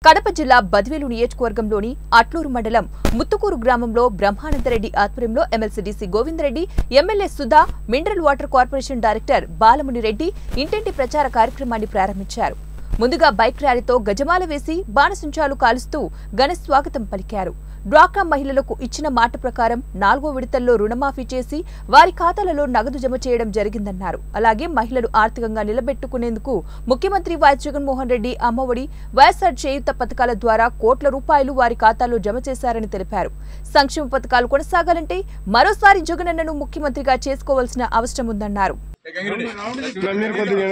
కడప జిల్లా బద్వేలు నియోజకవర్గంలోని అట్లూరు మండలం ముత్తుకూరు గ్రామంలో బ్రహ్మానందరెడ్డి ఆధ్వర్యంలో MLC Govindareddy MLA Sudha mineral water corporation director Balamuni Reddy ఇంటింటి ప్రచార కార్యక్రమాన్ని ప్రారంభించారు ముందుగా బైక్ ర్యాలీతో గజమాల వేసి బాణసంచాలు కాలుస్తూ ఘన స్వాగతం పలికారు డ్వాక్రా మహిళలకు ఇచ్చిన మాట ప్రకారం నాలుగో విడతల్లో రుణమాఫీ చేసి వారి ఖాతాలలో నగదు జమ చేయడం జరిగిందన్నారు అలాగే మహిళలు ఆర్థికంగా నిలబెట్టుకునేందుకు ముఖ్యమంత్రి వైఎస్ జగన్మోహన్ రెడ్డి అమ్మఒడి వైఎస్ఆర్ చేయుత పథకాల ద్వారా కోట్ల రూపాయలు వారి ఖాతాలో జమ చేశారని తెలిపారు సంక్షేమ పథకాలు కొనసాగాలంటే మరోసారి జగనన్నను ముఖ్యమంత్రిగా చేసుకోవాల్సిన అవసరం ఉందన్నారు మీరు కొద్దిగా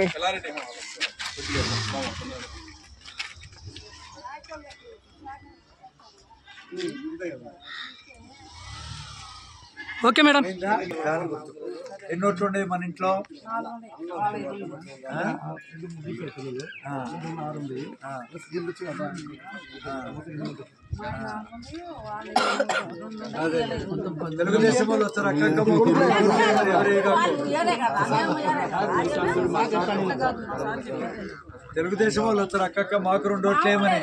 ఓకే మేడం ఎన్ని నోట్లు ఉండేవి మన ఇంట్లో ఆ? ఆ. ఆ. అదే. తెలుగుదేశం వాళ్ళు వచ్చారు అక్క ఎవరే తెలుగుదేశం వాళ్ళు వచ్చారు అక్కక్క మాకు రెండు ఓట్లేమని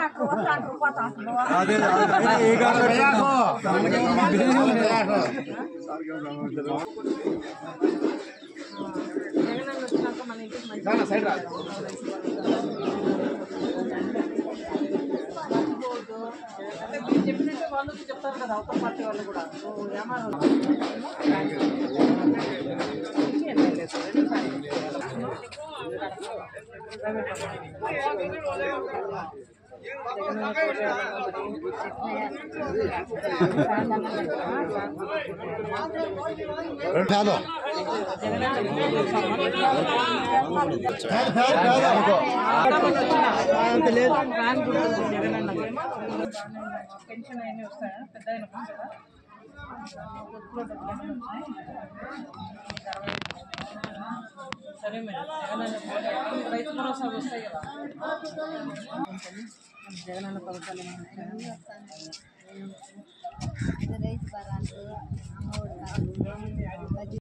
అదే అదే. ఏ కాకుండా చెప్పినట్టు వాళ్ళు చెప్తారు కదా అవతల పార్టీ వాళ్ళు కూడా ఓ ఏమారు వ్యాన్ గుర్తుంది జగనన్న పెన్షన్ అవన్నీ వస్తాయా పెద్ద ఆయనకు వస్తుందా? పొత్తులో డబ్బులు ఏమైనా ఉన్నాయా? సరే మేడం జగనన్న రైతు భరోసా వస్తాయి కదా జగనన్న పథకాలు ఏమైనా వచ్చాయా? రైతు బరాలు అమ్మఒడి కాదు